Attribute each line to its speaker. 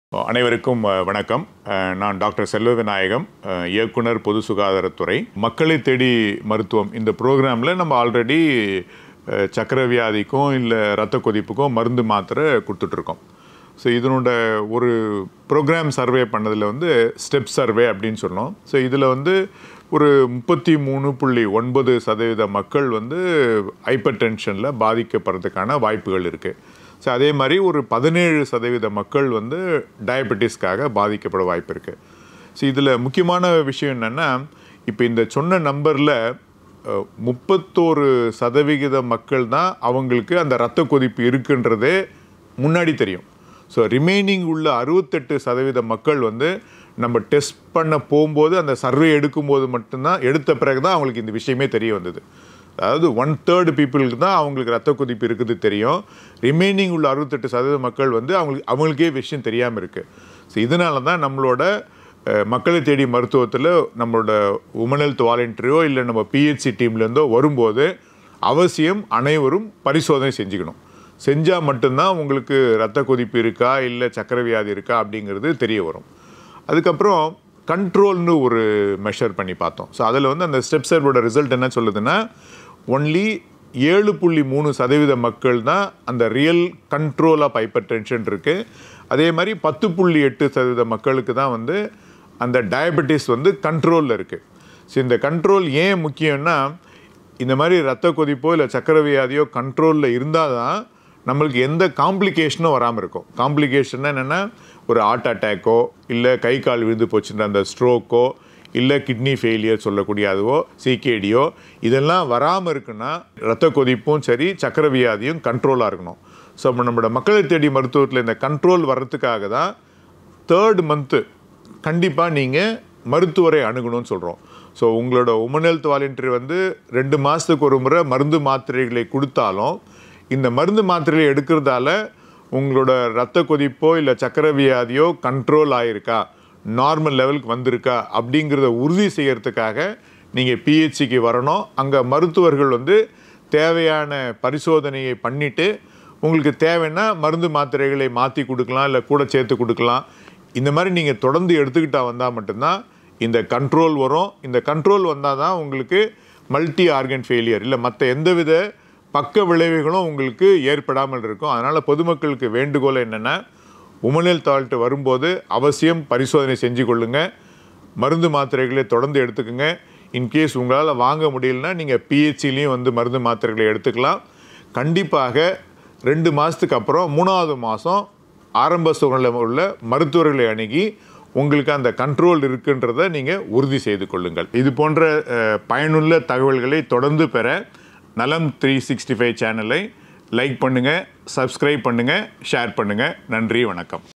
Speaker 1: அனைவருக்கும் அஹ், வணக்கம் அஹ், நான் டாக்டர் செல்வ விநாயகம் அஹ், இயக்குனர் பொது சுகாதாரத்துறை மக்களை தேடி மருத்துவம் இந்த ப்ரோக்ராமில் நம்ம ஆல்ரெடி சக்கரை வியாதிக்கும் இல்லை ரத்த கொதிப்புக்கும் மருந்து மாத்திரை கொடுத்துட்ருக்கோம் ஸோ இதனோட ஒரு ப்ரோக்ராம் சர்வே பண்ணதில் வந்து ஸ்டெப் சர்வே அப்படின்னு சொன்னோம் ஸோ இதில் வந்து ஒரு முப்பத்தி மூணு புள்ளி ஒன்பது சதவீத மக்கள் வந்து ஹைப்பர் டென்ஷனில் பாதிக்கப்படுறதுக்கான வாய்ப்புகள் இருக்குது ஸோ அதே மாதிரி ஒரு பதினேழு சதவீத மக்கள் வந்து டயபெட்டிஸ்க்காக பாதிக்கப்பட வாய்ப்பு இருக்குது ஸோ இதில் முக்கியமான விஷயம் என்னென்னா இப்போ இந்த சொன்ன நம்பரில் முப்பத்தோரு சதவிகித மக்கள் தான் அவங்களுக்கு அந்த இரத்த கொதிப்பு இருக்குன்றதே முன்னாடி தெரியும் ஸோ ரிமைனிங் உள்ள அறுபத்தெட்டு சதவீத மக்கள் வந்து நம்ம டெஸ்ட் பண்ண போகும்போது அந்த சர்வே எடுக்கும்போது மட்டும்தான் எடுத்த பிறகு தான் அவங்களுக்கு இந்த விஷயமே தெரிய வந்தது அதாவது ஒன் தேர்டு பீப்புளுக்கு தான் அவங்களுக்கு ரத்த கொதிப்பு இருக்குது தெரியும் ரிமைனிங் உள்ள அறுபத்தெட்டு சதவீத மக்கள் வந்து அவங்களுக்கு அவங்களுக்கே விஷயம் தெரியாமல் இருக்குது ஸோ இதனால தான் நம்மளோட அஹ், மக்களை தேடி மருத்துவத்தில் நம்மளோட உமன் ஹெல்த் வாலண்டியரோ இல்லை நம்ம பிஹெச்சி டீம்லேருந்தோ வரும்போது அவசியம் அனைவரும் பரிசோதனை செஞ்சுக்கணும் செஞ்சால் மட்டும்தான் உங்களுக்கு ரத்த கொதிப்பு இருக்கா இல்லை சக்கரை வியாதி இருக்கா அப்படிங்கிறது தெரிய வரும் அதுக்கப்புறம் கண்ட்ரோல்னு ஒரு மெஷர் பண்ணி பார்த்தோம் ஸோ அதில் வந்து அந்த ஸ்டெப் சர்வோட ரிசல்ட் என்ன சொல்லுதுன்னா ஒன்லி ஏழு புள்ளி மூணு சதவீத மக்கள் தான் அந்த real control of hypertension இருக்குது அதே மாதிரி பத்து புள்ளி எட்டு சதவீத மக்களுக்கு தான் வந்து அந்த டயபெட்டிஸ் வந்து கண்ட்ரோலில் இருக்குது ஸோ இந்த கண்ட்ரோல் ஏன் முக்கியம்னா இந்த மாதிரி ரத்த கொதிப்போ இல்லை சக்கரை வியாதியோ கண்ட்ரோலில் இருந்தால் தான் நம்மளுக்கு எந்த காம்ப்ளிகேஷனும் வராமல் இருக்கும் காம்ப்ளிகேஷன் என்னென்னா ஒரு ஹார்ட் அட்டேக்கோ இல்லை கை கால் விழுந்து போச்சுன்ற அந்த ஸ்ட்ரோக்கோ இல்லை கிட்னி ஃபெயிலியர் சொல்லக்கூடிய அதுவோ சிகேடியோ இதெல்லாம் வராமல் இருக்குன்னா ரத்த கொதிப்பும் சரி சக்கரை வியாதியும் கண்ட்ரோலாக இருக்கணும் ஸோ அப்போ நம்மளோட மக்களை தேடி மருத்துவத்தில் இந்த கண்ட்ரோல் வர்றதுக்காக தான் தேர்ட் மந்த்து கண்டிப்பாக நீங்கள் மருத்துவரை அணுகணும்னு சொல்கிறோம் ஸோ உங்களோட உமன் ஹெல்த் வாலண்டியர் வந்து ரெண்டு மாதத்துக்கு ஒரு முறை மருந்து மாத்திரைகளை கொடுத்தாலும் இந்த மருந்து மாத்திரைகளை எடுக்கிறதால உங்களோட ரத்த கொதிப்போ இல்லை சக்கரை வியாதியோ கண்ட்ரோல் ஆயிருக்கா நார்மல் லெவலுக்கு வந்திருக்கா அப்படிங்கிறத உறுதி செய்யறதுக்காக நீங்கள் பிஹெச்சிக்கு வரணும் அங்கே மருத்துவர்கள் வந்து தேவையான பரிசோதனையை பண்ணிவிட்டு உங்களுக்கு தேவைன்னா மருந்து மாத்திரைகளை மாற்றி கொடுக்கலாம் இல்லை கூட சேர்த்து கொடுக்கலாம் இந்த மாதிரி நீங்கள் தொடர்ந்து எடுத்துக்கிட்டா வந்தால் மட்டும்தான் இந்த கண்ட்ரோல் வரும் இந்த கண்ட்ரோல் வந்தால் தான் உங்களுக்கு மல்டி ஆர்கன் ஃபெயிலியர் இல்லை மற்ற எந்தவித பக்க விளைவுகளும் உங்களுக்கு ஏற்படாமல் இருக்கும் அதனால் பொதுமக்களுக்கு வேண்டுகோள் என்னென்னா உமனல் தாழ்ட்டு வரும்போது அவசியம் பரிசோதனை செஞ்சு கொள்ளுங்க மருந்து மாத்திரைகளை தொடர்ந்து எடுத்துக்கோங்க இன்கேஸ் உங்களால் வாங்க முடியலன்னா நீங்கள் பிஹெச்சிலையும் வந்து மருந்து மாத்திரைகளை எடுத்துக்கலாம் கண்டிப்பாக ரெண்டு மாதத்துக்கு அப்புறம் மூணாவது மாதம் ஆரம்ப சூழ்நிலை உள்ள மருத்துவர்களை அணுகி உங்களுக்கு அந்த கண்ட்ரோல் இருக்குன்றதை நீங்கள் உறுதி செய்து கொள்ளுங்கள் இது போன்ற அஹ், பயனுள்ள தகவல்களை தொடர்ந்து பெற நலம் த்ரீ சிக்ஸ்டி ஃபைவ் சேனலை லைக் பண்ணுங்கள் சப்ஸ்கிரைப் பண்ணுங்கள் ஷேர் பண்ணுங்கள் நன்றி வணக்கம்